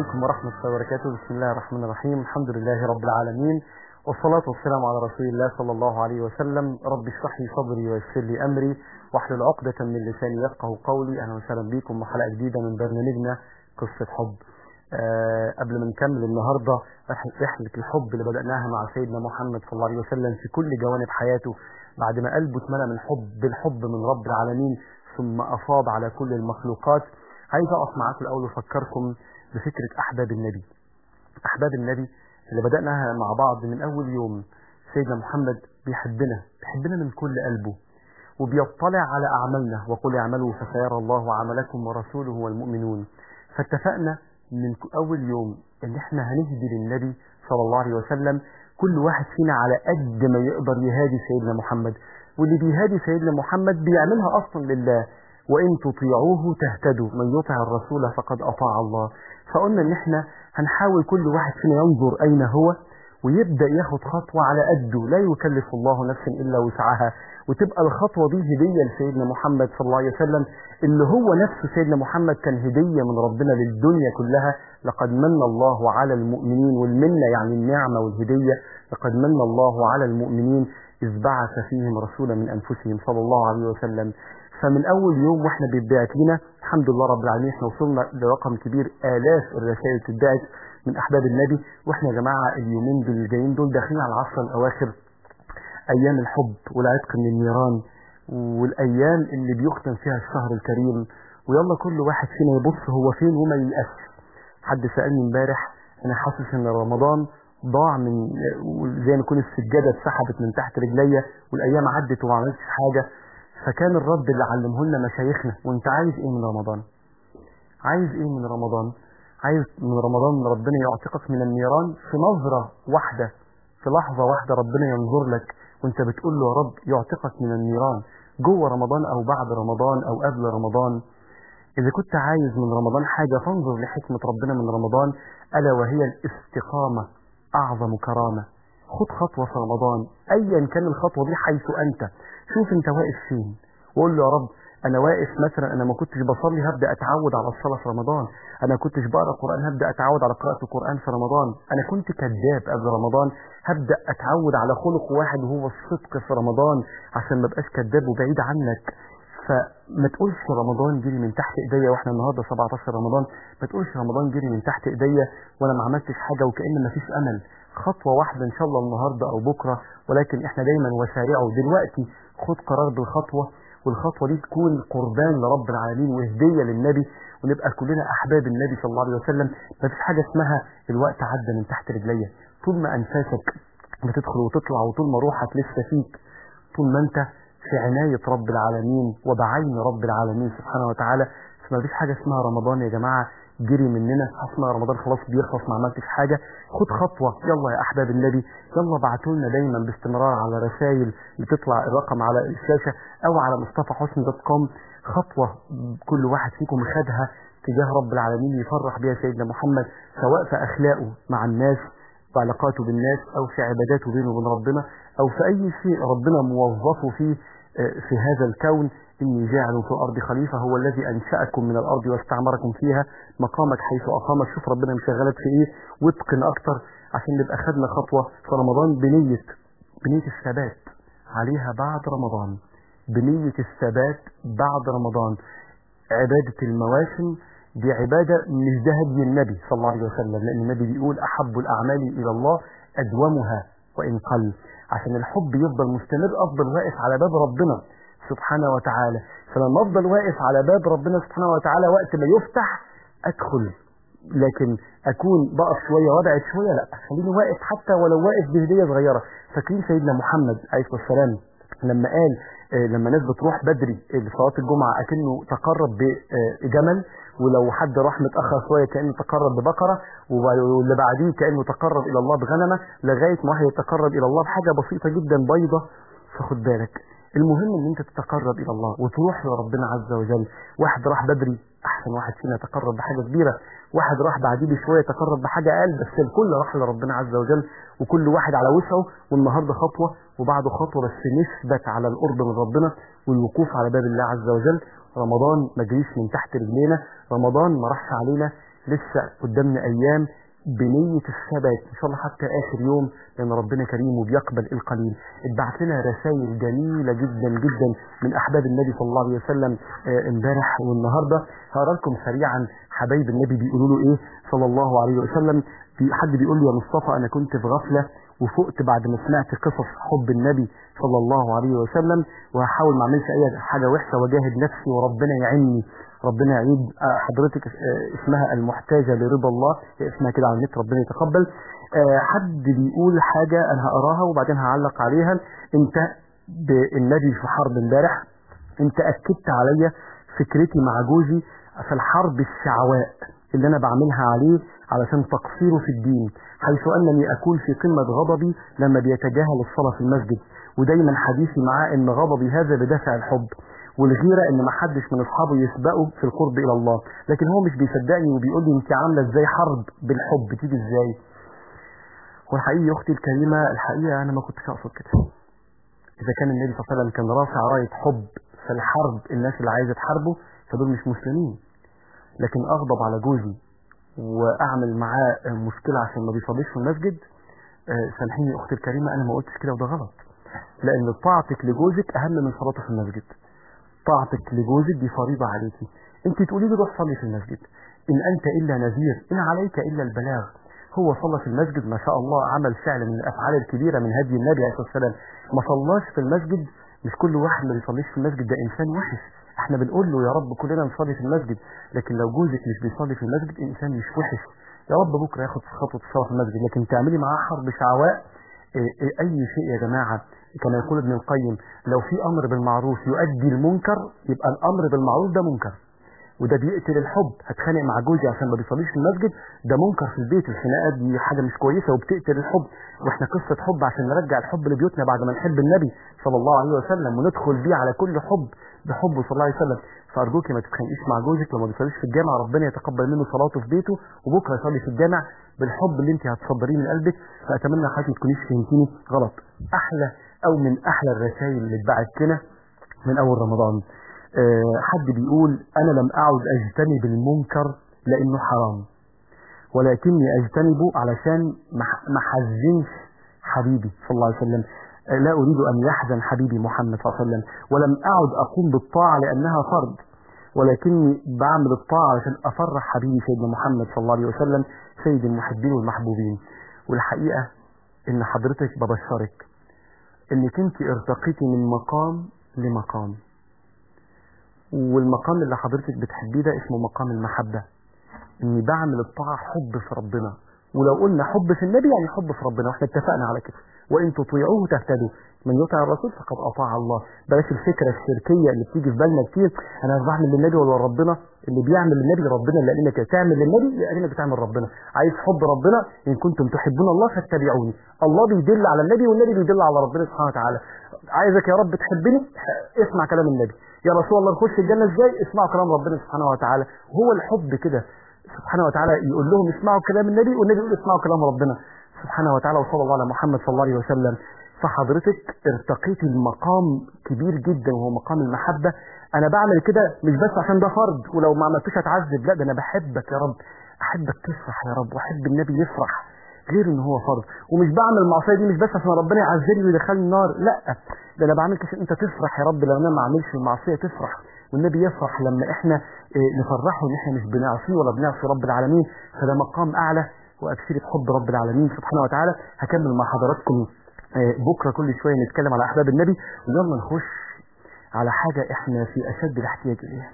عليكم ورحمة الله وبركاته بسم الله الرحمن الرحيم الحمد لله رب العالمين والصلاة والسلام على رسول الله صلى الله عليه وسلم رب اشرح لي صدري ويسر لي أمري واحلل عقدة من لساني يفقه قولي أهلا وسهلا بكم وحلقة جديدة من برنامجنا قصة حب أه قبل ما نكمل النهاردة رحلة الحب اللي بدأناها مع سيدنا محمد صلى الله عليه وسلم في كل جوانب حياته بعد ما قلبه اتملى من حب بالحب من رب العالمين ثم أفاض على كل المخلوقات عايز أقف معاكم الأول وأفكركم بفكرة أحباب النبي أحباب النبي اللي بدأناها مع بعض من أول يوم سيدنا محمد بيحبنا بيحبنا من كل قلبه وبيطلع على أعمالنا وقل اعملوا فسيرى الله عملكم ورسوله والمؤمنون فاتفقنا من أول يوم إن إحنا هنهدي للنبي صلى الله عليه وسلم كل واحد فينا على قد ما يقدر يهادي سيدنا محمد واللي بيهادي سيدنا محمد بيعملها أصلا لله وإن تطيعوه تهتدوا من يطع الرسول فقد أطاع الله فقلنا إن إحنا هنحاول كل واحد فينا ينظر أين هو ويبدأ ياخد خطوة على قده لا يكلف الله نفسا إلا وسعها وتبقى الخطوة دي هدية لسيدنا محمد صلى الله عليه وسلم اللي هو نفسه سيدنا محمد كان هدية من ربنا للدنيا كلها لقد من الله على المؤمنين والمنة يعني النعمة والهدية لقد من الله على المؤمنين إذ بعث فيهم رسولا من أنفسهم صلى الله عليه وسلم فمن أول يوم وإحنا بيتبعت لنا الحمد لله رب العالمين إحنا وصلنا لرقم كبير آلاف الرسائل تتبعت من أحباب النبي وإحنا يا جماعة اليومين دول الجايين دول داخلين على العصر الأواخر أيام الحب والعتق من النيران والأيام اللي بيختم فيها الشهر الكريم ويلا كل واحد فينا يبص هو فين وما ييأس حد سألني امبارح أنا حاسس إن رمضان ضاع من زي ما يكون السجادة اتسحبت من تحت رجليا والأيام عدت وما عملتش حاجة فكان الرد اللي علمه لنا مشايخنا وانت عايز ايه من رمضان عايز ايه من رمضان عايز من رمضان ربنا يعتقك من النيران في نظرة واحدة في لحظة واحدة ربنا ينظر لك وانت بتقول له يا رب يعتقك من النيران جوه رمضان او بعد رمضان او قبل رمضان اذا كنت عايز من رمضان حاجة فانظر لحكمة ربنا من رمضان الا وهي الاستقامة اعظم كرامة خد خطوة في رمضان ايا كان الخطوة دي حيث انت شوف انت واقف فين وقول له يا رب انا واقف مثلا انا ما كنتش بصلي هبدا اتعود على الصلاه في رمضان انا كنتش بقرا قران هبدا اتعود على قراءه القران في رمضان انا كنت كذاب قبل رمضان هبدا اتعود على خلق واحد وهو الصدق في رمضان عشان ما ابقاش كذاب وبعيد عنك فما تقولش رمضان جري من تحت ايديا واحنا النهارده 17 رمضان ما تقولش رمضان جري من تحت ايديا وانا ما عملتش حاجه وكأن ما فيش امل خطوه واحده ان شاء الله النهارده او بكره ولكن احنا دايما وسارعوا دلوقتي خد قرار بالخطوة والخطوة دي تكون قربان لرب العالمين وهدية للنبي ونبقى كلنا أحباب النبي صلى الله عليه وسلم ما فيش حاجة اسمها الوقت عدى من تحت رجليا طول ما أنفاسك بتدخل وتطلع وطول ما روحك لسه فيك طول ما أنت في عناية رب العالمين وبعين رب العالمين سبحانه وتعالى فما فيش حاجة اسمها رمضان يا جماعة جري مننا اسمع رمضان خلاص بيخلص ما عملتش حاجة خد خطوة يلا يا أحباب النبي يلا بعتوا لنا دايما باستمرار على رسائل بتطلع الرقم على الشاشة أو على مصطفى حسن دوت كوم خطوة كل واحد فيكم خدها تجاه رب العالمين يفرح بها سيدنا محمد سواء في أخلاقه مع الناس وعلاقاته بالناس أو في عباداته بينه وبين ربنا أو في أي شيء ربنا موظفه فيه في هذا الكون إني جاعل في الأرض خليفة هو الذي أنشأكم من الأرض واستعمركم فيها مقامك حيث أقامك شوف ربنا مشغلك في إيه واتقن أكتر عشان نبقى خدنا خطوة في رمضان بنية بنية الثبات عليها بعد رمضان بنية الثبات بعد رمضان عبادة المواسم دي عبادة مش ده هدي النبي صلى الله عليه وسلم لأن النبي بيقول أحب الأعمال إلى الله أدومها وإن قل عشان الحب يفضل مستمر أفضل واقف على باب ربنا سبحانه وتعالى فلما افضل واقف على باب ربنا سبحانه وتعالى وقت ما يفتح ادخل لكن اكون بقف شويه وابعد شويه لا خليني واقف حتى ولو واقف بهديه صغيره فاكرين سيدنا محمد عليه الصلاه والسلام لما قال لما الناس بتروح بدري لصلاه الجمعه اكنه تقرب بجمل ولو حد راح متاخر شويه كانه تقرب ببقره واللي بعديه كانه تقرب الى الله بغنمه لغايه ما واحد يتقرب الى الله بحاجه بسيطه جدا بيضه فخد بالك المهم ان انت تتقرب الى الله وتروح لربنا عز وجل واحد راح بدري احسن واحد فينا يتقرب بحاجه كبيره واحد راح بعديه بشويه يتقرب بحاجه اقل بس الكل راح لربنا عز وجل وكل واحد على وسعه والنهارده خطوه وبعده خطوه بس نثبت على القرب من ربنا والوقوف على باب الله عز وجل رمضان ما جريش من تحت رجلينا رمضان ما راحش علينا لسه قدامنا ايام بنية الثبات ان شاء الله حتى اخر يوم لان ربنا كريم وبيقبل القليل اتبعت لنا رسائل جميلة جدا جدا من احباب النبي صلى الله عليه وسلم آه، امبارح والنهاردة هقرا لكم سريعا حبايب النبي بيقولوا له ايه صلى الله عليه وسلم في حد بيقول لي يا مصطفى انا كنت في غفلة وفقت بعد ما سمعت قصص حب النبي صلى الله عليه وسلم وهحاول ما اعملش اي حاجة وحشة واجاهد نفسي وربنا يعيني ربنا يعيد آه، حضرتك آه، اسمها المحتاجة لرضا الله هي اسمها كده على النت ربنا يتقبل آه، حد بيقول حاجة انا هقراها وبعدين هعلق عليها انت بالنبي في حرب امبارح انت اكدت عليا فكرتي مع جوزي في الحرب الشعواء اللي انا بعملها عليه علشان تقصيره في الدين حيث انني اكون في قمة غضبي لما بيتجاهل الصلاة في المسجد ودايما حديثي معاه ان غضبي هذا بدافع الحب والغيرة ان ما حدش من اصحابه يسبقه في القرب الى الله لكن هو مش بيصدقني وبيقول لي انت عاملة ازاي حرب بالحب تيجي ازاي والحقيقة يا اختي الكريمة الحقيقة انا ما كنتش اقصد كده اذا كان النبي صلى الله عليه وسلم كان رافع راية حب في الحرب الناس اللي عايزة تحاربه فدول مش مسلمين لكن اغضب على جوزي واعمل معاه مشكلة عشان ما بيصليش في المسجد آه، سامحيني يا اختي الكريمة انا ما قلتش كده وده غلط لان طاعتك لجوزك اهم من صلاته في المسجد طاعتك لجوزك دي فريضة عليكي انت تقولي له روح صلي في المسجد ان انت الا نذير ان عليك الا البلاغ هو صلى في المسجد ما شاء الله عمل فعل من الافعال الكبيرة من هدي النبي عليه الصلاة والسلام ما صلاش في المسجد مش كل واحد ما بيصليش في المسجد ده انسان وحش احنا بنقول له يا رب كلنا نصلي في المسجد لكن لو جوزك مش بيصلي في المسجد انسان مش وحش يا رب بكره ياخد خطوه الصلاه في المسجد لكن تعملي معاه حرب شعواء إيه إيه اي شيء يا جماعه كما يقول ابن القيم لو في امر بالمعروف يؤدي المنكر يبقى الامر بالمعروف ده منكر وده بيقتل الحب هتخانق مع جوزي عشان ما بيصليش في المسجد ده منكر في البيت الخناقات دي حاجه مش كويسه وبتقتل الحب واحنا قصه حب عشان نرجع الحب لبيوتنا بعد ما نحب النبي صلى الله عليه وسلم وندخل بيه على كل حب بحبه صلى الله عليه وسلم فارجوكي ما تتخانقيش مع جوزك لما بيصليش في الجامع ربنا يتقبل منه صلاته في بيته وبكره يصلي في الجامع بالحب اللي انت هتصدريه من قلبك فاتمنى حضرتك ما تكونيش فهمتيني غلط احلى او من احلى الرسائل اللي اتبعت لنا من اول رمضان أه حد بيقول انا لم اعد اجتنب المنكر لانه حرام ولكني اجتنبه علشان ما حزنش حبيبي صلى الله عليه وسلم أه لا اريد ان يحزن حبيبي محمد صلى الله عليه وسلم ولم اعد اقوم بالطاعه لانها فرض ولكني بعمل الطاعه عشان افرح حبيبي سيدنا محمد صلى الله عليه وسلم سيد المحبين والمحبوبين والحقيقه ان حضرتك ببشرك انك انت ارتقيتي من مقام لمقام والمقام اللي حضرتك بتحبيه ده اسمه مقام المحبة اني بعمل الطاعة حب في ربنا ولو قلنا حب في النبي يعني حب في ربنا واحنا اتفقنا على كده وان تطيعوه تهتدوا من يطع الرسول فقد اطاع الله بلاش الفكره الشركيه اللي بتيجي في بالنا كتير انا بعمل للنبي ولا ربنا اللي بيعمل للنبي ربنا اللي قال لنا كده تعمل للنبي اللي قال بتعمل ربنا عايز حب ربنا ان كنتم تحبون الله فاتبعوني الله بيدل على النبي والنبي بيدل على ربنا سبحانه وتعالى عايزك يا رب تحبني اسمع كلام النبي يا رسول الله نخش الجنه ازاي اسمعوا كلام ربنا سبحانه وتعالى هو الحب كده سبحانه وتعالى يقول لهم اسمعوا كلام النبي والنبي يقول اسمعوا كلام ربنا سبحانه وتعالى وصلى الله على محمد صلى الله عليه وسلم فحضرتك ارتقيت المقام كبير جدا وهو مقام المحبة انا بعمل كده مش بس عشان ده فرض ولو ما عملتوش هتعذب لا ده انا بحبك يا رب احبك تفرح يا رب واحب النبي يفرح غير ان هو فرض ومش بعمل المعصيه دي مش بس عشان ربنا يعذبني ويدخلني النار لا ده انا بعمل كده عشان انت تفرح يا رب لما انا ما اعملش المعصيه تفرح والنبي يفرح لما احنا اه نفرحه ان احنا مش بنعصيه ولا بنعصي رب العالمين فده مقام اعلى وابشري بحب رب العالمين سبحانه وتعالى هكمل مع حضراتكم اه بكره كل شويه نتكلم على احباب النبي ويلا نخش على حاجه احنا في اشد الاحتياج اليها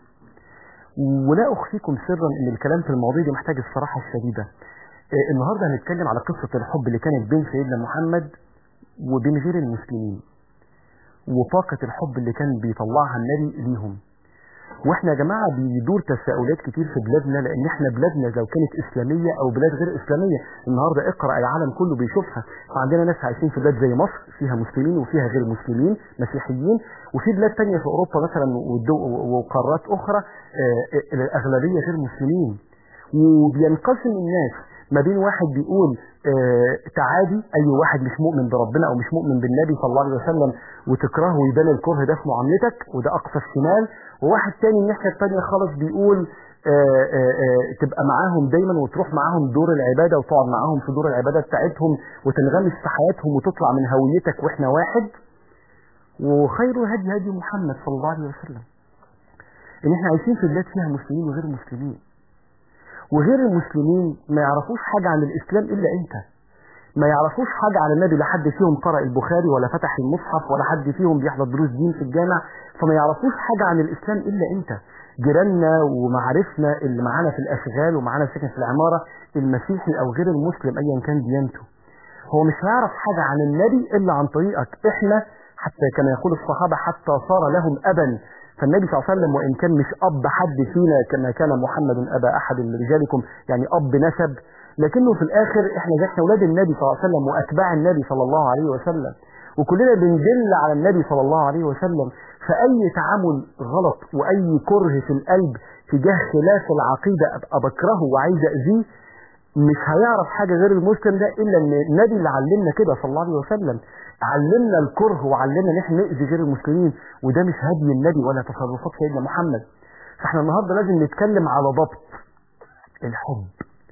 ولا اخفيكم سرا ان الكلام في المواضيع دي محتاج الصراحه الشديده اه النهارده هنتكلم على قصه الحب اللي كانت بين سيدنا محمد وبين غير المسلمين وطاقه الحب اللي كان بيطلعها النبي ليهم واحنا يا جماعة بيدور تساؤلات كتير في بلادنا لان احنا بلادنا لو كانت اسلامية او بلاد غير اسلامية النهاردة اقرأ العالم كله بيشوفها فعندنا ناس عايشين في بلاد زي مصر فيها مسلمين وفيها غير مسلمين مسيحيين وفي بلاد تانية في اوروبا مثلا وقارات اخرى اه الاغلبية غير مسلمين وبينقسم الناس ما بين واحد بيقول اه تعادي اي واحد مش مؤمن بربنا او مش مؤمن بالنبي صلى الله عليه وسلم وتكرهه ويبان الكره ده في معاملتك وده اقصى الشمال وواحد تاني الناحية التانية خالص بيقول آه، آه، آه، تبقى معاهم دايما وتروح معاهم دور العباده وتقعد معاهم في دور العباده بتاعتهم وتنغمس في حياتهم وتطلع من هويتك واحنا واحد وخير هدي هدي محمد صلى الله عليه وسلم ان احنا عايشين في بلاد فيها مسلمين وغير مسلمين وغير المسلمين ما يعرفوش حاجة عن الإسلام إلا أنت ما يعرفوش حاجة عن النبي لا حد فيهم قرأ البخاري ولا فتح المصحف ولا حد فيهم بيحضر دروس دين في الجامع فما يعرفوش حاجة عن الإسلام إلا أنت جيراننا ومعارفنا اللي معانا في الأشغال ومعانا ساكن في العمارة المسيحي أو غير المسلم أيا كان ديانته هو مش هيعرف حاجة عن النبي إلا عن طريقك إحنا حتى كما يقول الصحابة حتى صار لهم أبا فالنبي صلى الله عليه وسلم وإن كان مش أب حد فينا كما كان محمد أبا أحد من رجالكم يعني أب نسب لكنه في الآخر إحنا زي إحنا أولاد النبي صلى الله عليه وسلم وأتباع النبي صلى الله عليه وسلم وكلنا بندل على النبي صلى الله عليه وسلم فأي تعامل غلط وأي كره في القلب تجاه خلاف العقيدة أبقى بكرهه وعايز أذيه مش هيعرف حاجة غير المسلم ده إلا إن النبي اللي علمنا كده صلى الله عليه وسلم علمنا الكره وعلمنا ان احنا نأذي غير المسلمين وده مش هدي النبي ولا تصرفات سيدنا محمد فاحنا النهارده لازم نتكلم على ضبط الحب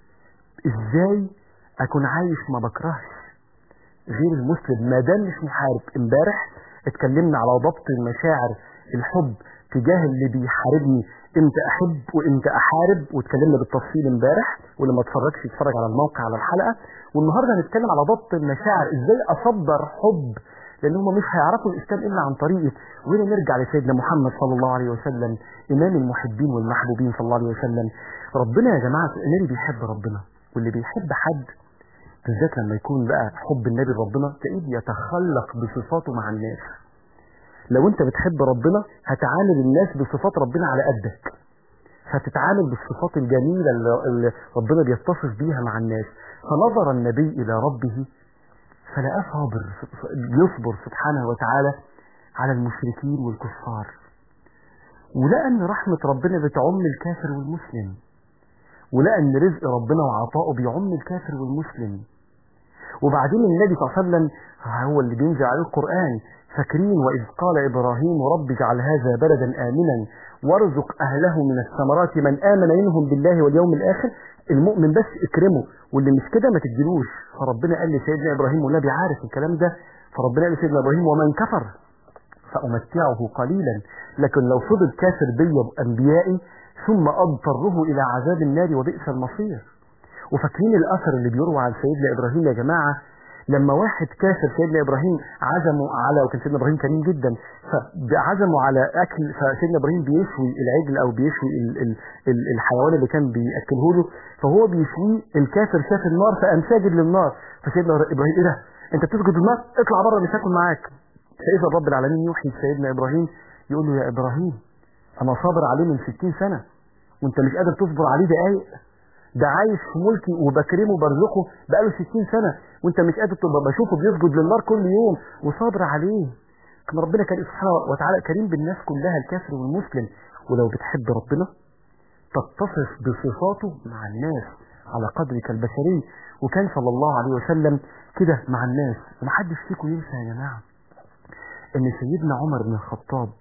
ازاي اكون عايش ما بكرهش غير المسلم ما دام مش محارب امبارح اتكلمنا على ضبط المشاعر الحب تجاه اللي بيحاربني امتى احب وامتى احارب واتكلمنا بالتفصيل امبارح واللي ما اتفرجش يتفرج على الموقع على الحلقه والنهارده هنتكلم على ضبط المشاعر ازاي اصدر حب لان هم مش هيعرفوا الاسلام الا عن طريقه وهنا نرجع لسيدنا محمد صلى الله عليه وسلم امام المحبين والمحبوبين صلى الله عليه وسلم ربنا يا جماعه النبي بيحب ربنا واللي بيحب حد بالذات لما يكون بقى حب النبي لربنا تلاقيه بيتخلق بصفاته مع الناس لو انت بتحب ربنا هتعامل الناس بصفات ربنا على قدك هتتعامل بالصفات الجميلة اللي اللي ربنا بيتصف بيها مع الناس فنظر النبي إلى ربه فلقاه صابر يصبر سبحانه وتعالى على المشركين والكفار ولقى ان رحمة ربنا بتعم الكافر والمسلم ولقى ان رزق ربنا وعطاؤه بيعم الكافر والمسلم وبعدين النبي صلى الله عليه وسلم هو اللي بينزل عليه القرآن فاكرين وإذ قال إبراهيم رب اجعل هذا بلدا آمنا وارزق أهله من الثمرات من آمن منهم بالله واليوم الآخر المؤمن بس اكرمه واللي مش كده ما تديلوش فربنا قال لسيدنا إبراهيم والنبي عارف الكلام ده فربنا قال لسيدنا إبراهيم ومن كفر فأمتعه قليلا لكن لو فضل كافر بي بأنبيائي ثم أضطره إلى عذاب النار وبئس المصير وفاكرين الأثر اللي بيروى عن سيدنا إبراهيم يا جماعة لما واحد كافر سيدنا إبراهيم عزموا على وكان سيدنا إبراهيم كريم جدا فعزموا على أكل فسيدنا إبراهيم بيشوي العجل أو بيشوي ال ال ال الحيوان اللي كان بيأكله له فهو بيشويه الكافر شاف النار فقام ساجد للنار فسيدنا إبراهيم إيه ده أنت بتسجد للنار اطلع بره مش هاكل معاك فإذا رب العالمين يوحي لسيدنا إبراهيم يقول له يا إبراهيم أنا صابر عليه من 60 سنة وأنت مش قادر تصبر عليه دقايق ده عايش في ملكي وبكرمه وبرزقه بقاله 60 سنة وانت مش قادر تبقى بشوفه بيسجد للنار كل يوم وصابر عليه كان ربنا كان سبحانه وتعالى كريم بالناس كلها الكافر والمسلم ولو بتحب ربنا تتصف بصفاته مع الناس على قدرك البشري وكان صلى الله عليه وسلم كده مع الناس ومحدش فيكم ينسى يا جماعة ان سيدنا عمر بن الخطاب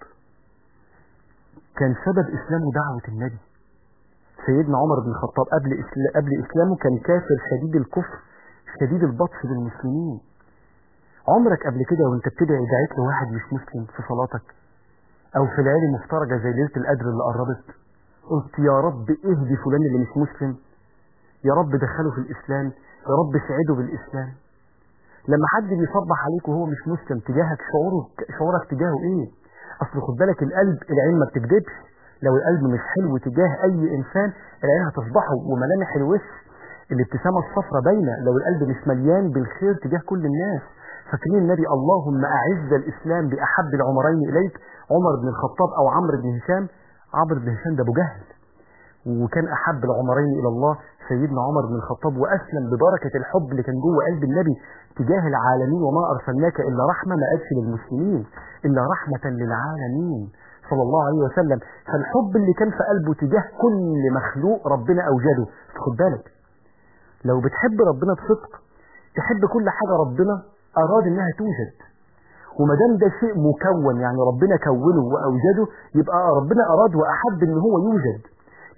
كان سبب اسلامه دعوة النبي سيدنا عمر بن الخطاب قبل إسلا- قبل اسلامه كان كافر شديد الكفر شديد البطش بالمسلمين عمرك قبل كده وانت بتدعي دعيت لواحد مش مسلم في صلاتك او في ليالي مفترجه زي ليله القدر اللي قربت قلت يا رب اهدي فلان اللي مش مسلم يا رب دخله في الاسلام يا رب سعده بالاسلام لما حد بيصبح عليك وهو مش مسلم تجاهك شعوره شعورك تجاهه ايه اصل خد بالك القلب العين ما بتكذبش لو القلب مش حلو تجاه اي انسان العين هتصبحه وملامح الوش الابتسامه الصفراء باينه لو القلب مش مليان بالخير تجاه كل الناس فاكرين النبي اللهم اعز الاسلام باحب العمرين اليك عمر بن الخطاب او عمرو بن هشام عمرو بن هشام ده ابو جهل وكان احب العمرين الى الله سيدنا عمر بن الخطاب واسلم ببركه الحب اللي كان جوه قلب النبي تجاه العالمين وما ارسلناك الا رحمه ما قالش للمسلمين الا رحمه للعالمين صلى الله عليه وسلم فالحب اللي كان في قلبه تجاه كل مخلوق ربنا اوجده خد بالك لو بتحب ربنا بصدق تحب كل حاجه ربنا اراد انها توجد وما دام ده شيء مكون يعني ربنا كونه واوجده يبقى ربنا اراد واحب ان هو يوجد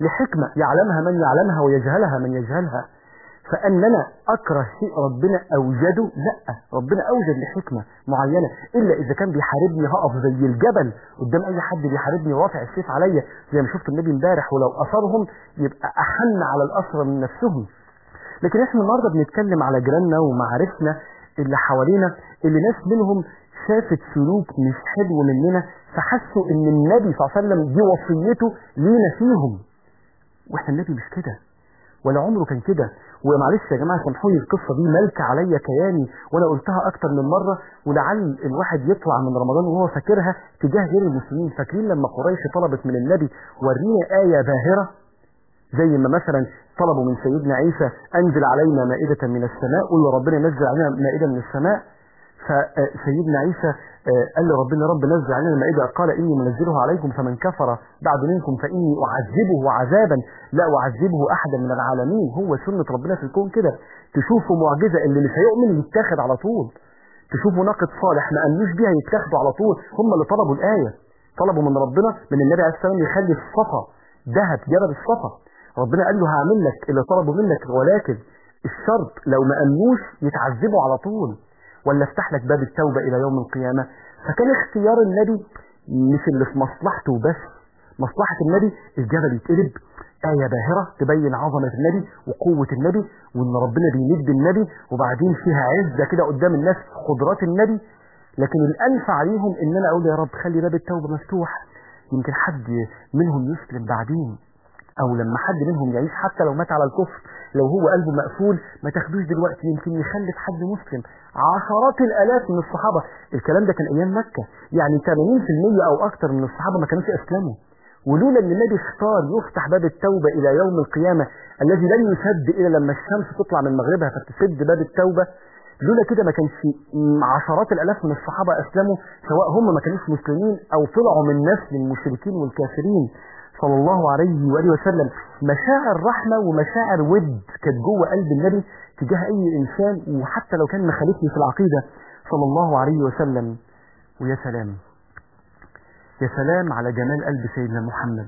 لحكمة يعلمها من يعلمها ويجهلها من يجهلها فأننا أكره شيء ربنا أوجده لا ربنا أوجد لحكمة معينة إلا إذا كان بيحاربني هقف زي الجبل قدام أي حد بيحاربني ورافع السيف عليا زي ما شفت النبي امبارح ولو أصرهم يبقى أحن على الأسرى من نفسهم لكن احنا النهارده بنتكلم على جيراننا ومعارفنا اللي حوالينا اللي ناس منهم شافت سلوك مش حلو مننا فحسوا ان النبي صلى الله عليه وسلم دي وصيته لينا فيهم واحنا النبي مش كده ولا عمره كان كده ومعلش يا جماعه سامحوني القصه دي مالكه عليا كياني وانا قلتها اكتر من مره ولعل الواحد يطلع من رمضان وهو فاكرها تجاه غير المسلمين فاكرين لما قريش طلبت من النبي ورينا ايه باهره زي ما مثلا طلبوا من سيدنا عيسى انزل علينا مائده من السماء قل ربنا نزل علينا مائده من السماء فسيدنا عيسى قال لربنا رب نزل علينا المائدة قال إني منزلها عليكم فمن كفر بعد منكم فإني أعذبه عذابا لا أعذبه أحدا من العالمين هو سنة ربنا في الكون كده تشوفوا معجزة اللي مش هيؤمن يتاخد على طول تشوفوا ناقد صالح ما أمنوش بيها يتاخدوا على طول هم اللي طلبوا الآية طلبوا من ربنا من النبي عليه السلام يخلي الصفا ذهب جبل الصفا ربنا قال له هعمل لك اللي طلبوا منك ولكن الشرط لو ما أمنوش يتعذبوا على طول ولا افتح لك باب التوبة إلى يوم القيامة فكان اختيار النبي مش اللي في مصلحته بس مصلحة النبي الجبل يتقلب آية باهرة تبين عظمة النبي وقوة النبي وإن ربنا بيمد النبي وبعدين فيها عزة كده قدام الناس قدرات النبي لكن الأنفع ليهم إن أنا أقول يا رب خلي باب التوبة مفتوح يمكن حد منهم يسلم بعدين او لما حد منهم يعيش حتى لو مات على الكفر لو هو قلبه مقفول ما تاخدوش دلوقتي يمكن يخلف حد مسلم عشرات الالاف من الصحابة الكلام ده كان ايام مكة يعني 80% او اكتر من الصحابة ما كانوش اسلموا ولولا ان النبي اختار يفتح باب التوبة الى يوم القيامة الذي لن يسد الا لما الشمس تطلع من مغربها فتسد باب التوبة لولا كده ما كانش عشرات الالاف من الصحابة اسلموا سواء هم ما كانوش مسلمين او طلعوا من نسل المشركين والكافرين صلى الله عليه وآله وسلم مشاعر رحمة ومشاعر ود كانت جوه قلب النبي تجاه أي إنسان وحتى لو كان مخالفني في العقيدة صلى الله عليه وسلم ويا سلام يا سلام على جمال قلب سيدنا محمد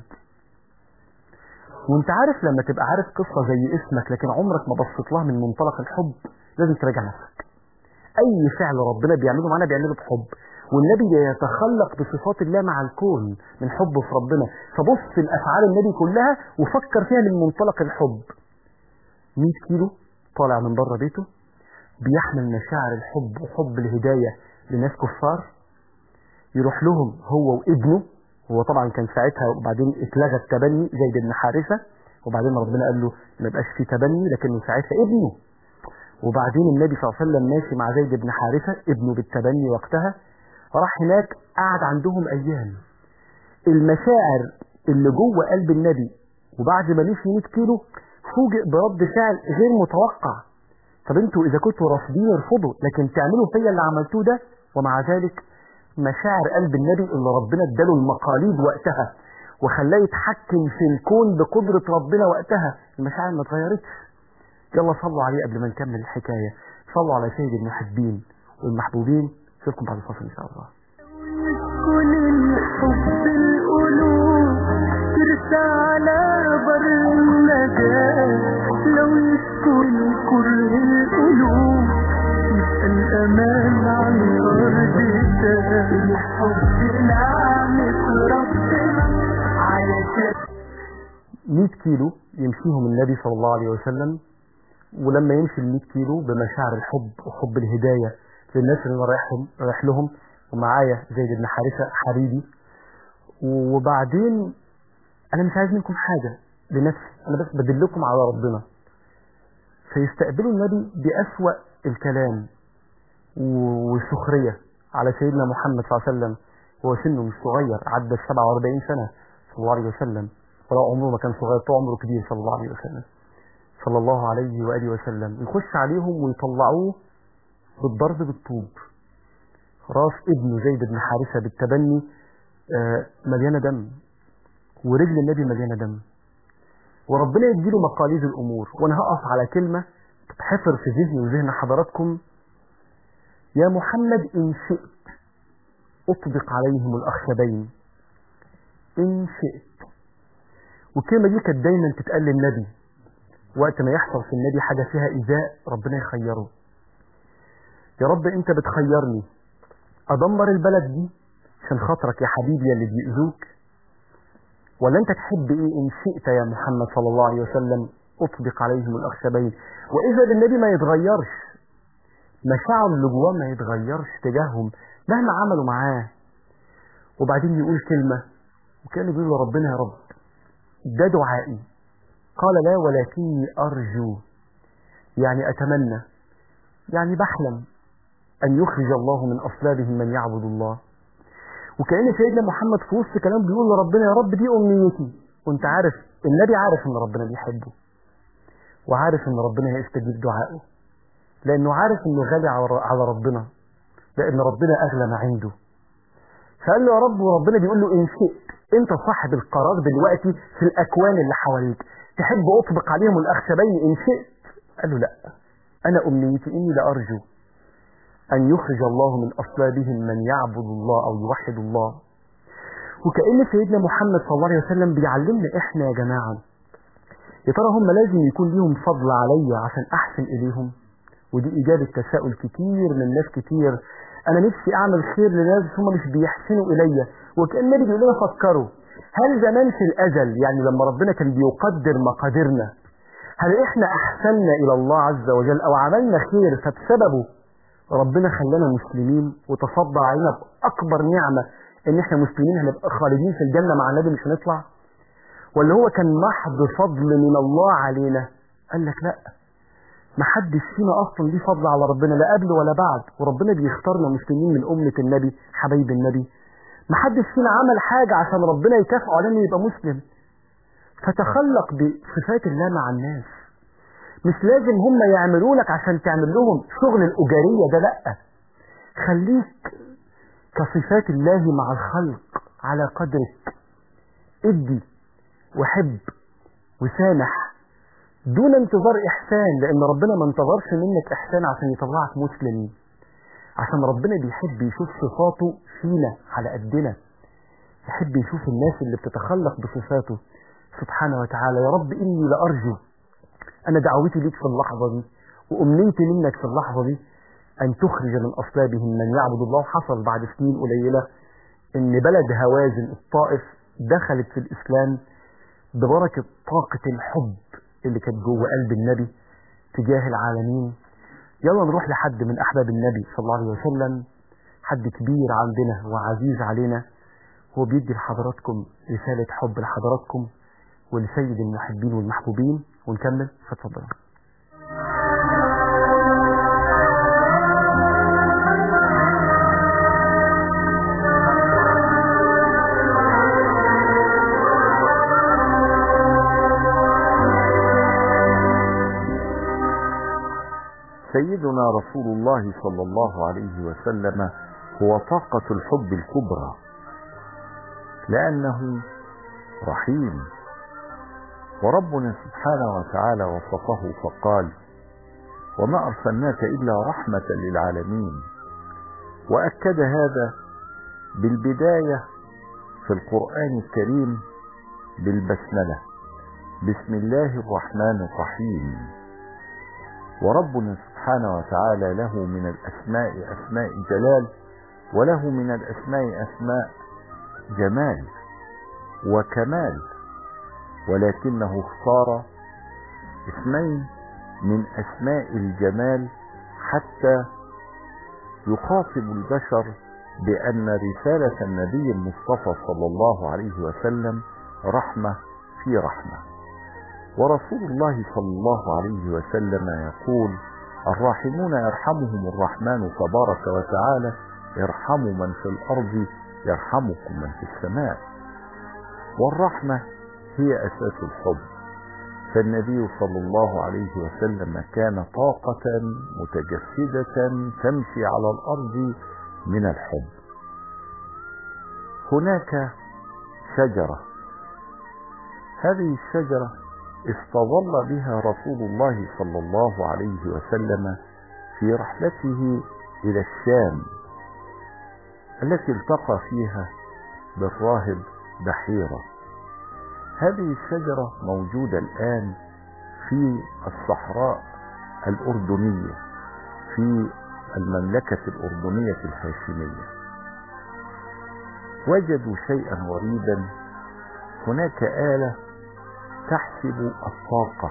وانت عارف لما تبقى عارف قصة زي اسمك لكن عمرك ما بصيت لها من منطلق الحب لازم تراجع نفسك اي فعل ربنا بيعمله معانا بيعمله بحب والنبي يتخلق بصفات الله مع الكون من حبه في ربنا فبص الافعال النبي كلها وفكر فيها من منطلق الحب 100 كيلو طالع من بره بيته بيحمل مشاعر الحب وحب الهداية لناس كفار يروح لهم هو وابنه هو طبعا كان ساعتها وبعدين اتلغى التبني زيد بن حارثة وبعدين ربنا قال له ما يبقاش في تبني لكنه ساعتها ابنه وبعدين النبي صلى الله عليه وسلم ماشي مع زيد بن حارثة ابنه بالتبني وقتها راح هناك قعد عندهم ايام المشاعر اللي جوه قلب النبي وبعد ما مشي 100 كيلو فوجئ برد فعل غير متوقع طب انتوا اذا كنتوا رافضين ارفضوا لكن تعملوا فيا اللي عملتوه ده ومع ذلك مشاعر قلب النبي اللي ربنا اداله المقاليد وقتها وخلاه يتحكم في الكون بقدرة ربنا وقتها المشاعر ما اتغيرتش يلا صلوا عليه قبل ما نكمل الحكاية صلوا على سيد المحبين والمحبوبين اشوفكم بعد الفصل ان شاء الله يسكن الحب القلوب ترسى على بر النجاة لو يسكن كره القلوب يبقى الأمان عن أرض الحب نعمة ربنا على شكل 100 كيلو يمشيهم النبي صلى الله عليه وسلم ولما يمشي ال 100 كيلو بمشاعر الحب وحب الهداية للناس اللي انا رايحهم رايح لهم ومعايا زيد بن حارثة حبيبي وبعدين انا مش عايز منكم حاجة لنفسي انا بس بدلكم على ربنا فيستقبلوا النبي بأسوأ الكلام والسخرية على سيدنا محمد صلى الله عليه وسلم هو سنه مش صغير عدى 47 سنة صلى الله عليه وسلم ولو عمره ما كان صغير طول عمره كبير صلى الله عليه وسلم صلى الله عليه وآله وسلم يخش عليهم ويطلعوه بالضرب بالطوب راس ابنه زيد بن حارثة بالتبني آه، مليانة دم ورجل النبي مليانة دم وربنا يديله مقاليد الأمور وأنا هقف على كلمة تتحفر في ذهني وذهن حضراتكم يا محمد إن شئت أطبق عليهم الأخشبين إن شئت والكلمة دي كانت دايما تتقال للنبي وقت ما يحصل في النبي حاجة فيها إيذاء ربنا يخيره يا رب أنت بتخيرني أدمر البلد دي عشان خاطرك يا حبيبي اللي بيأذوك ولا أنت تحب إيه إن شئت يا محمد صلى الله عليه وسلم أطبق عليهم الأخشبين وإذا بالنبي ما يتغيرش مشاعر اللي جواه ما يتغيرش تجاههم مهما عملوا معاه وبعدين يقول كلمة وكان بيقول له ربنا يا رب ده دعائي قال لا ولكني أرجو يعني أتمنى يعني بحلم أن يخرج الله من أصلابهم من يعبد الله وكأن سيدنا محمد في وسط كلام بيقول لربنا يا رب دي أمنيتي وانت عارف النبي عارف ان ربنا بيحبه وعارف ان ربنا هيستجيب دعائه لانه عارف انه غالي على ربنا لان ربنا اغلى ما عنده فقال له يا رب وربنا بيقول له ان شئت انت صاحب القرار دلوقتي في الاكوان اللي حواليك تحب اطبق عليهم الاخشبين ان شئت قال له لا انا امنيتي اني لارجو ان يخرج الله من اصلابهم من يعبد الله او يوحد الله وكأن سيدنا محمد صلى الله عليه وسلم بيعلمنا احنا يا جماعة يا ترى هم لازم يكون ليهم فضل عليا عشان احسن اليهم ودي اجابة تساؤل كتير من ناس كتير انا نفسي اعمل خير لناس هم مش بيحسنوا الي وكأن النبي بيقول لنا فكروا هل زمان في الازل يعني لما ربنا كان بيقدر مقاديرنا هل احنا احسننا الى الله عز وجل او عملنا خير فبسببه ربنا خلانا مسلمين وتصدى علينا باكبر نعمة ان احنا مسلمين هنبقى خالدين في الجنة مع النبي مش هنطلع ولا هو كان محض فضل من الله علينا قال لك لا ما حدش فينا اصلا ليه فضل على ربنا لا قبل ولا بعد وربنا بيختارنا مسلمين من امة النبي حبايب النبي ما حدش فينا عمل حاجة عشان ربنا يكافئه على انه يبقى مسلم فتخلق بصفات الله مع الناس مش لازم هم يعملوا لك عشان تعمل لهم شغل الأجارية ده لأ خليك كصفات الله مع الخلق على قدرك ادي وحب وسامح دون انتظار إحسان لأن ربنا ما انتظرش منك إحسان عشان يطلعك مسلم عشان ربنا بيحب يشوف صفاته فينا على قدنا يحب يشوف الناس اللي بتتخلق بصفاته سبحانه وتعالى يا رب إني لأرجو أنا دعوتي ليك في اللحظة دي وأمنيتي منك في اللحظة دي أن تخرج من أصلابهم من يعبد الله حصل بعد سنين قليلة إن بلد هوازن الطائف دخلت في الإسلام ببركة طاقة الحب اللي كانت جوه قلب النبي تجاه العالمين يلا نروح لحد من أحباب النبي صلى الله عليه وسلم حد كبير عندنا وعزيز علينا هو بيدي لحضراتكم رسالة حب لحضراتكم ولسيد المحبين والمحبوبين ونكمل فتفضلوا سيدنا رسول الله صلى الله عليه وسلم هو طاقة الحب الكبرى لأنه رحيم وربنا سبحانه وتعالى وصفه فقال وما أرسلناك إلا رحمة للعالمين وأكد هذا بالبداية في القرآن الكريم بالبسملة بسم الله الرحمن الرحيم وربنا سبحانه وتعالى له من الأسماء أسماء جلال وله من الأسماء أسماء جمال وكمال ولكنه اختار اسمين من أسماء الجمال حتى يخاطب البشر بأن رسالة النبي المصطفى صلى الله عليه وسلم رحمة في رحمة ورسول الله صلى الله عليه وسلم يقول الراحمون يرحمهم الرحمن تبارك وتعالى ارحموا من في الأرض يرحمكم من في السماء والرحمة هي أساس الحب فالنبي صلى الله عليه وسلم كان طاقة متجسدة تمشي على الأرض من الحب هناك شجرة هذه الشجرة استظل بها رسول الله صلى الله عليه وسلم في رحلته إلى الشام التي التقى فيها بالراهب بحيرة هذه الشجرة موجودة الآن في الصحراء الأردنية في المملكة الأردنية الهاشمية وجدوا شيئا غريبا هناك آلة تحسب الطاقة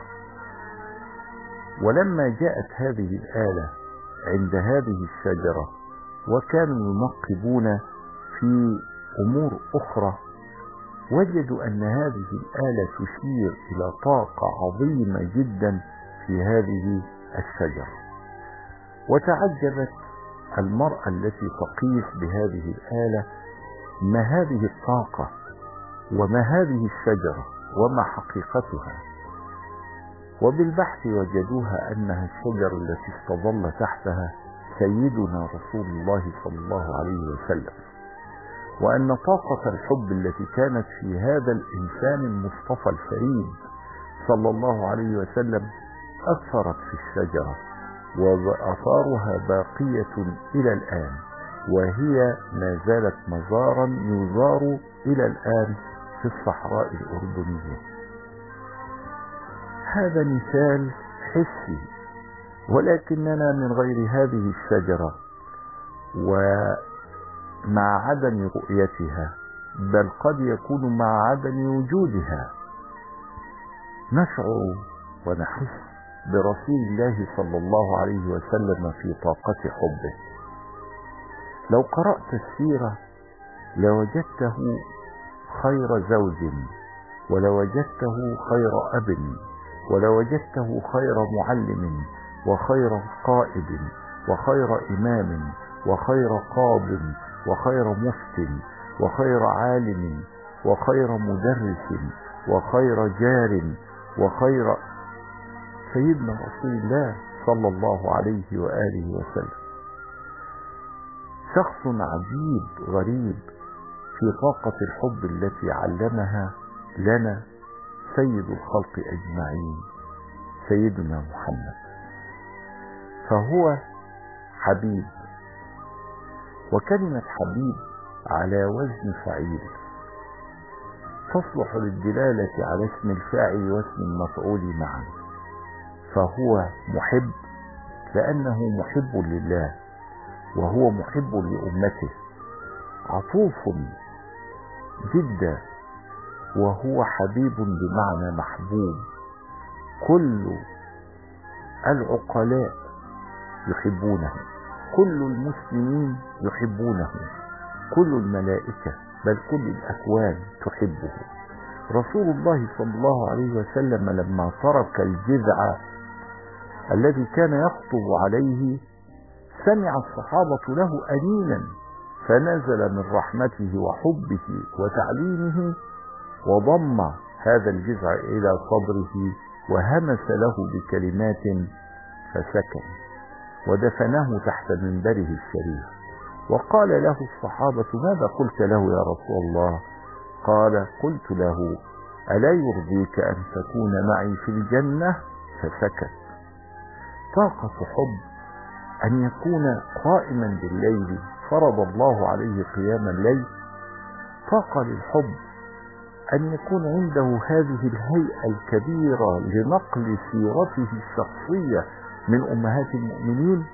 ولما جاءت هذه الآلة عند هذه الشجرة وكانوا ينقبون في أمور أخرى وجدوا أن هذه الآلة تشير إلى طاقة عظيمة جدا في هذه الشجرة وتعجبت المرأة التي تقيس بهذه الآلة ما هذه الطاقة وما هذه الشجرة وما حقيقتها وبالبحث وجدوها أنها الشجرة التي استظل تحتها سيدنا رسول الله صلى الله عليه وسلم وأن طاقة الحب التي كانت في هذا الإنسان المصطفى الفريد صلى الله عليه وسلم أثرت في الشجرة وآثارها باقية إلى الآن وهي ما زالت مزارا يزار إلى الآن في الصحراء الأردنية هذا مثال حسي ولكننا من غير هذه الشجرة ومع عدم رؤيتها بل قد يكون مع عدم وجودها نشعر ونحس برسول الله صلى الله عليه وسلم في طاقة حبه لو قرأت السيرة لوجدته خير زوج ولوجدته خير أب ولوجدته خير معلم وخير قائد وخير إمام وخير قاض وخير مفت وخير عالم وخير مدرس وخير جار وخير سيدنا رسول الله صلى الله عليه وآله وسلم شخص عجيب غريب في طاقة الحب التي علمها لنا سيد الخلق أجمعين سيدنا محمد فهو حبيب وكلمة حبيب على وزن فعيل تصلح للدلالة على اسم الفاعل واسم المفعول معا فهو محب لأنه محب لله وهو محب لأمته عطوف جدا وهو حبيب بمعنى محبوب كل العقلاء يحبونه كل المسلمين يحبونه كل الملائكة بل كل الأكوان تحبه رسول الله صلى الله عليه وسلم لما ترك الجذع الذي كان يخطب عليه سمع الصحابة له أنينا فنزل من رحمته وحبه وتعليمه وضم هذا الجذع إلى صدره وهمس له بكلمات فسكن ودفنه تحت منبره الشريف وقال له الصحابة ماذا قلت له يا رسول الله قال قلت له ألا يرضيك أن تكون معي في الجنة فسكت طاقة حب أن يكون قائما بالليل فرض الله عليه قيام الليل طاقة للحب أن يكون عنده هذه الهيئة الكبيرة لنقل سيرته الشخصية من أمهات المؤمنين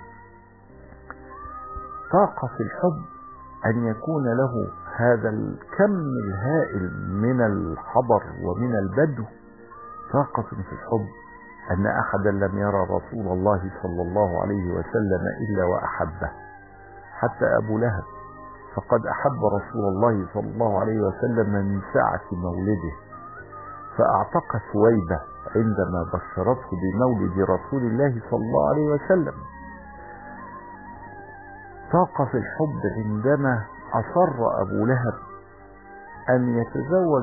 طاقة في الحب أن يكون له هذا الكم الهائل من الحضر ومن البدو طاقة في الحب أن أحدا لم يرى رسول الله صلى الله عليه وسلم إلا وأحبه حتى أبو لهب فقد أحب رسول الله صلى الله عليه وسلم من ساعة مولده فأعتق ثويبة عندما بشرته بمولد رسول الله صلى الله عليه وسلم طاق في الحب عندما أصر أبو لهب أن يتزوج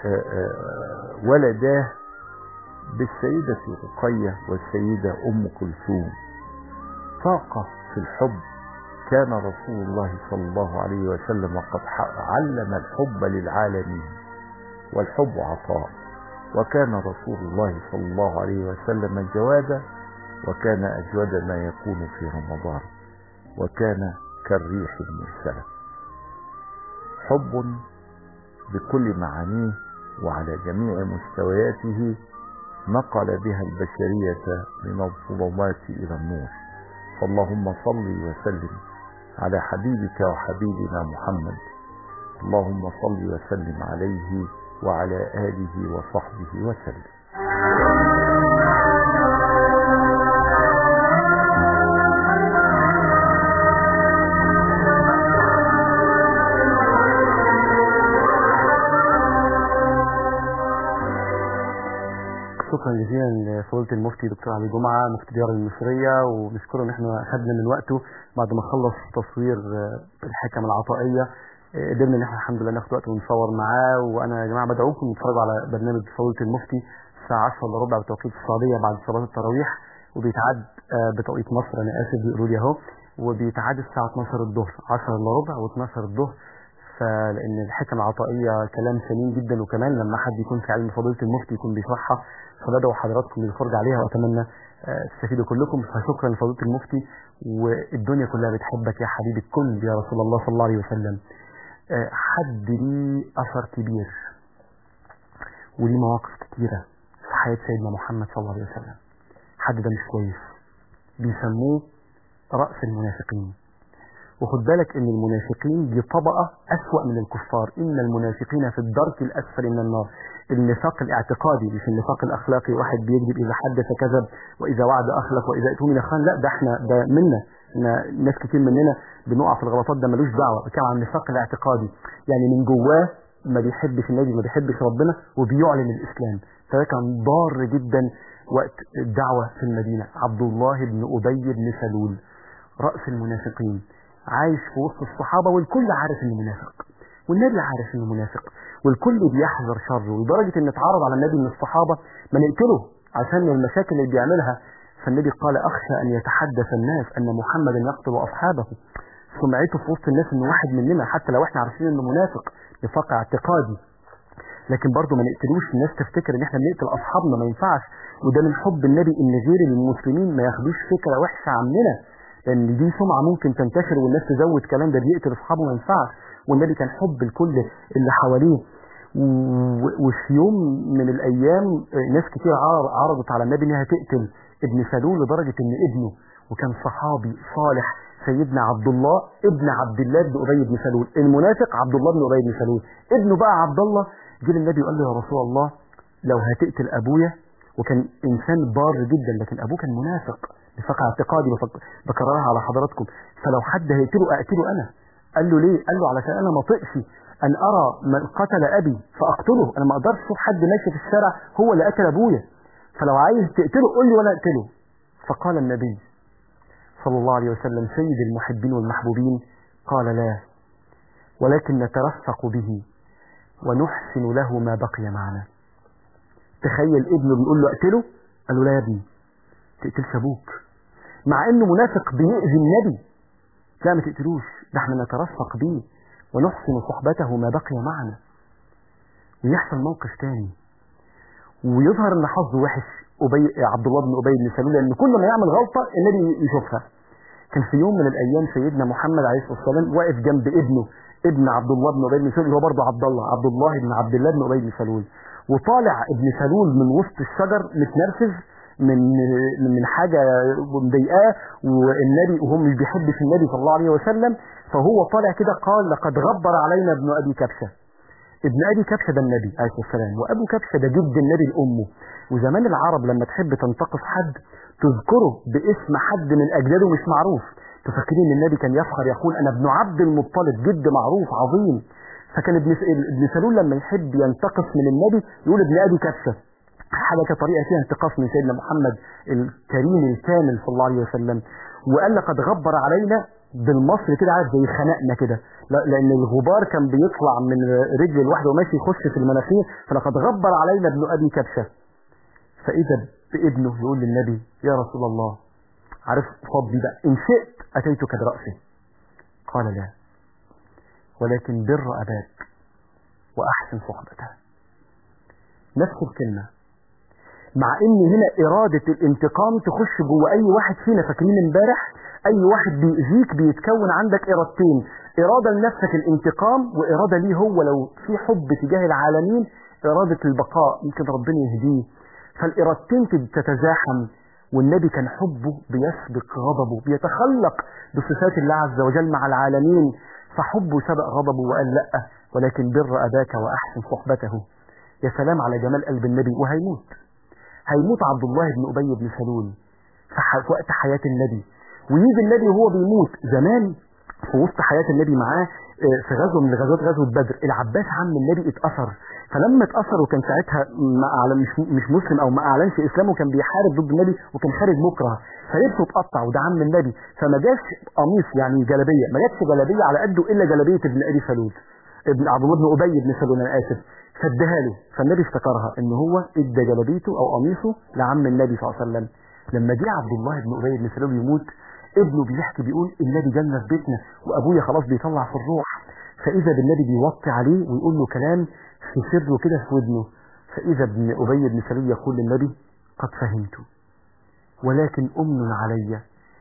ولداه بالسيدة رقية والسيدة أم كلثوم طاقة في الحب كان رسول الله صلى الله عليه وسلم قد علم الحب للعالمين والحب عطاء وكان رسول الله صلى الله عليه وسلم جوادا وكان أجود ما يكون في رمضان وكان كالريح المرسلة حب بكل معانيه وعلى جميع مستوياته نقل بها البشرية من الظلمات إلى النور فاللهم صل وسلم على حبيبك وحبيبنا محمد اللهم صل وسلم عليه وعلى آله وصحبه وسلم شكرا جزيلا لفضيلة المفتي دكتور علي جمعة مفتي ديار المصرية ونشكره ان احنا خدنا من وقته بعد ما خلص تصوير آه، الحكم العطائية آه، قدرنا ان احنا الحمد لله ناخد وقت ونصور معاه وانا يا جماعة بدعوكم تتفرجوا على برنامج فضيلة المفتي الساعة 10 الا ربع بتوقيت السعودية بعد صلاة التراويح وبيتعاد آه، بتوقيت مصر انا اسف بيقولوا لي اهو وبيتعاد الساعة 12 الظهر 10 الا ربع و12 الظهر فلان الحكم العطائيه كلام سليم جدا وكمان لما حد يكون في علم فضيله المفتي يكون بيشرحها فبدعو حضراتكم للفرج عليها واتمنى آه، تستفيدوا كلكم فشكرا لفضيله المفتي والدنيا كلها بتحبك يا حبيب الكل يا رسول الله صلى الله عليه وسلم آه، حد ليه اثر كبير وليه مواقف كتيره في حياه سيدنا محمد صلى الله عليه وسلم حد ده مش كويس بيسموه راس المنافقين وخد بالك ان المنافقين دي طبقة اسوأ من الكفار ان المنافقين في الدرك الاسفل من النار النفاق الاعتقادي مش النفاق الاخلاقي واحد بيكذب اذا حدث كذب واذا وعد اخلف واذا ائتمن خان لا ده احنا ده منا إحنا ناس كتير مننا بنقع في الغلطات ده ملوش دعوه بتكلم عن النفاق الاعتقادي يعني من جواه ما بيحبش النبي ما بيحبش ربنا وبيعلن الاسلام فده كان ضار جدا وقت الدعوه في المدينه عبد الله بن ابي بن سلول راس المنافقين عايش في وسط الصحابة والكل عارف انه منافق والنبي عارف انه منافق والكل بيحذر شره لدرجة ان اتعرض على النبي من الصحابة ما نقتله عشان المشاكل اللي بيعملها فالنبي قال اخشى ان يتحدث الناس ان محمدا يقتل اصحابه سمعته في وسط الناس انه واحد مننا حتى لو احنا عارفين انه منافق نفاق اعتقادي لكن برضه ما نقتلوش الناس تفتكر ان احنا بنقتل اصحابنا ما ينفعش وده من حب النبي ان غير المسلمين ما ياخدوش فكره وحشه عننا لان دي سمعه ممكن تنتشر والناس تزود كلام ده بيقتل اصحابه ما ينفعش والنبي كان حب الكل اللي حواليه و- وفي يوم من الايام آه، ناس كتير عر- عرضت على النبي انها تقتل ابن سلول لدرجه ان ابنه وكان صحابي صالح سيدنا عبد الله ابن عبد الله بن ابي بن سلول المنافق عبد الله بن ابي بن سلول ابنه بقى عبد الله جه للنبي وقال له يا رسول الله لو هتقتل ابويا وكان انسان بار جدا لكن ابوه كان منافق نفاق اعتقادي بفك- بكررها على حضراتكم فلو حد هيقتله اقتله انا قال له ليه قال له علشان انا ما طقش ان ارى من قتل ابي فاقتله انا ما اقدرش اشوف حد ماشي في الشارع هو اللي قتل ابويا فلو عايز تقتله قول لي وانا اقتله فقال النبي صلى الله عليه وسلم سيد المحبين والمحبوبين قال لا ولكن نترفق به ونحسن له ما بقي معنا تخيل ابنه بيقول له اقتله قال له لا يا ابني تقتلش ابوك مع انه منافق بيأذي النبي لا ما تقتلوش ده احنا نترفق بيه ونحسن صحبته ما بقي معنا ويحصل موقف تاني ويظهر ان حظه وحش أبي عبد الله بن ابي بن سلول لان كل ما يعمل غلطه النبي يشوفها كان في يوم من الايام سيدنا محمد عليه الصلاه والسلام واقف جنب ابنه ابن عبد الله بن ابي بن سلول اللي هو برضه عبد الله عبد الله بن عبد الله بن ابي بن سلول وطالع ابن سلول من وسط الشجر متنرفز من من حاجه مضايقاه والنبي وهو مش بيحبش النبي صلى الله عليه وسلم فهو طالع كده قال لقد غبر علينا ابن ابي كبشه ابن ابي كبشه ده النبي عليه الصلاه والسلام وابو كبشه ده جد النبي لامه وزمان العرب لما تحب تنتقص حد تذكره باسم حد من اجداده مش معروف تفكرين ان النبي كان يفخر يقول انا ابن عبد المطلب جد معروف عظيم فكان ابن ابن سلول لما يحب ينتقص من النبي يقول ابن ابي كبشه حاجه كطريقه فيها انتقاص من سيدنا محمد الكريم الكامل صلى الله عليه وسلم وقال لقد غبر علينا بالمصري كده عارف زي خنقنا كده لا- لان الغبار كان بيطلع من رجل الواحد وماشي يخش في المناخير فلقد غبر علينا ابن ابي كبشه فاذا بابنه يقول للنبي يا رسول الله عارف فضلي بقى ان شئت اتيتك براسه قال لا ولكن بر اباك واحسن صحبته نفس الكلمه مع ان هنا اراده الانتقام تخش جوه اي واحد فينا فاكرين امبارح اي واحد بيأذيك بيتكون عندك ارادتين اراده لنفسك الانتقام واراده ليه هو لو في حب تجاه العالمين إرادة البقاء يمكن ربنا يهديه فالإرادتين تتزاحم والنبي كان حبه بيسبق غضبه بيتخلق بصفات الله عز وجل مع العالمين فحبه سبق غضبه وقال لأ ولكن بر أباك وأحسن صحبته يا سلام على جمال قلب النبي وهيموت هيموت عبد الله بن أبي بن سلول في وقت حياة النبي ويجي النبي وهو بيموت زمان في وسط حياة النبي معاه في غزوة من الغزوات غزوة بدر العباس عم النبي اتأثر فلما اتأثر وكان ساعتها ما أعلن مش, مش مسلم أو ما أعلنش إسلامه كان بيحارب ضد النبي وكان خارج مكره فلبسه اتقطع وده عم النبي فما جاش قميص يعني جلابية ما جاتش جلابية على قده إلا جلابية ابن أبي سلول ابن عبد الله بن أبي بن سلول أنا آسف فادها له فالنبي افتكرها ان هو ادى جلابيته او قميصه لعم النبي صلى الله عليه وسلم لما جه عبد الله بن ابي بن سلول يموت ابنه بيحكي بيقول النبي جالنا في بيتنا وابويا خلاص بيطلع في الروح فاذا بالنبي بيوطي عليه ويقول له كلام في سره كده في ودنه فاذا ابن ابي بن سلول يقول للنبي قد فهمت ولكن امن علي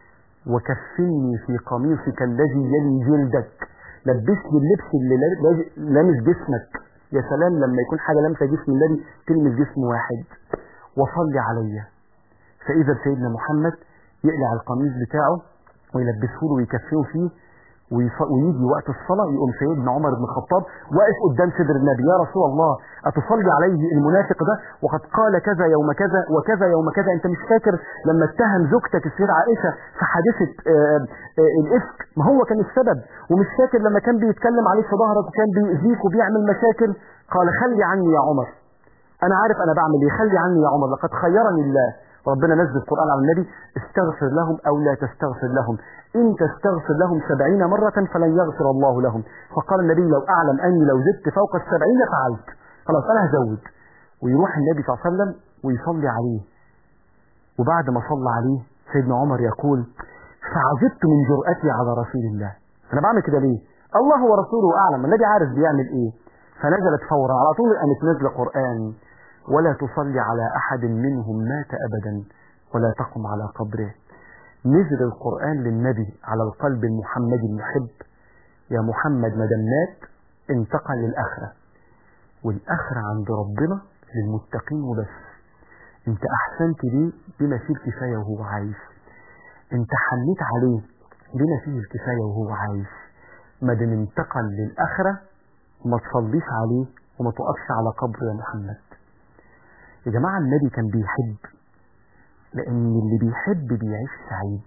وكفني في قميصك الذي يلي جلدك لبسني اللبس اللي لامس جسمك يا سلام لما يكون حاجة لمسة جسم النبي تلمس جسم واحد وصلي عليا فإذا سيدنا محمد يقلع القميص بتاعه ويلبسه له ويكفيه فيه ويجي وقت الصلاة يقوم سيدنا عمر بن الخطاب واقف قدام صدر النبي يا رسول الله أتصلي عليه المنافق ده وقد قال كذا يوم كذا وكذا يوم كذا أنت مش فاكر لما اتهم زوجتك السيدة عائشة في حادثة آآ آآ الإفك ما هو كان السبب ومش فاكر لما كان بيتكلم عليك في ظهرك وكان بيأذيك وبيعمل مشاكل قال خلي عني يا عمر أنا عارف أنا بعمل إيه خلي عني يا عمر لقد خيرني الله ربنا نزل القرآن على النبي استغفر لهم أو لا تستغفر لهم إن تستغفر لهم سبعين مرة فلن يغفر الله لهم فقال النبي لو أعلم أني لو زدت فوق السبعين فعلت خلاص أنا هزود ويروح النبي صلى الله عليه وسلم ويصلي عليه وبعد ما صلى عليه سيدنا عمر يقول فعجبت من جرأتي على رسول الله أنا بعمل كده ليه الله ورسوله أعلم النبي عارف بيعمل إيه فنزلت فورا على طول قامت نزل قرآن ولا تصلي على أحد منهم مات أبدا ولا تقم على قبره نزل القرآن للنبي على القلب المحمدي المحب يا محمد ما دام مات انتقل للآخرة والآخرة عند ربنا للمتقين وبس انت أحسنت ليه بما فيه الكفاية وهو عايش انت حنيت عليه بما فيه الكفاية وهو عايش ما دام انتقل للآخرة ما تصليش عليه وما تقفش على قبره يا محمد يا جماعة النبي كان بيحب لأن اللي بيحب بيعيش سعيد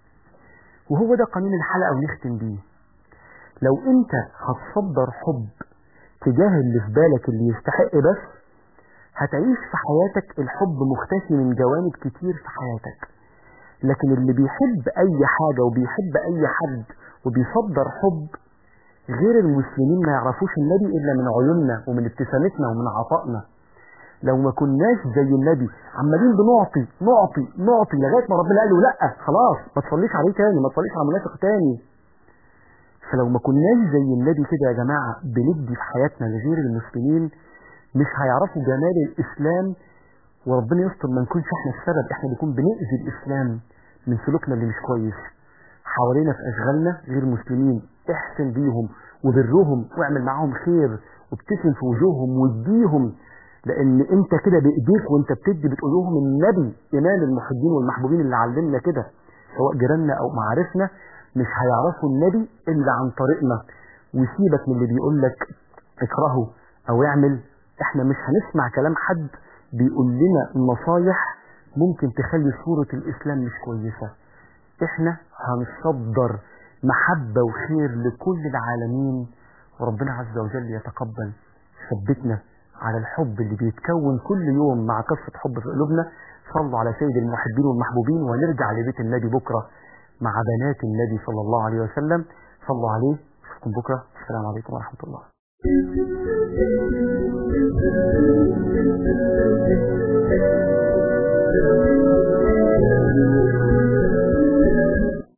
وهو ده قانون الحلقة ونختم بيه لو انت هتصدر حب تجاه اللي في بالك اللي يستحق بس هتعيش في حياتك الحب مختفي من جوانب كتير في حياتك لكن اللي بيحب اي حاجة وبيحب اي حد وبيصدر حب غير المسلمين ما يعرفوش النبي الا من عيوننا ومن ابتسامتنا ومن عطائنا لو ما كناش زي النبي عمالين بنعطي نعطي نعطي لغايه ما ربنا قال له لا خلاص ما تصليش عليه تاني ما تصليش على منافق تاني فلو ما كناش زي النبي كده يا جماعه بندي في حياتنا لغير المسلمين مش هيعرفوا جمال الاسلام وربنا يستر ما نكونش احنا السبب احنا بنكون بنأذي الاسلام من سلوكنا اللي مش كويس حوالينا في اشغالنا غير مسلمين احسن بيهم وبرهم واعمل معاهم خير وابتسم في وجوههم واديهم لان انت كده بايديك وانت بتدي بتقول لهم النبي امام المحبين والمحبوبين اللي علمنا كده سواء جيراننا او معارفنا مش هيعرفوا النبي الا عن طريقنا وسيبك من اللي بيقول لك اكرهه او اعمل احنا مش هنسمع كلام حد بيقول لنا نصايح ممكن تخلي صورة الاسلام مش كويسة احنا هنصدر محبة وخير لكل العالمين وربنا عز وجل يتقبل ثبتنا على الحب اللي بيتكون كل يوم مع قصة حب في قلوبنا صلوا على سيد المحبين والمحبوبين ونرجع لبيت النبي بكرة مع بنات النبي صلى الله عليه وسلم صلوا عليه اشوفكم بكرة السلام عليكم ورحمة الله Thank you.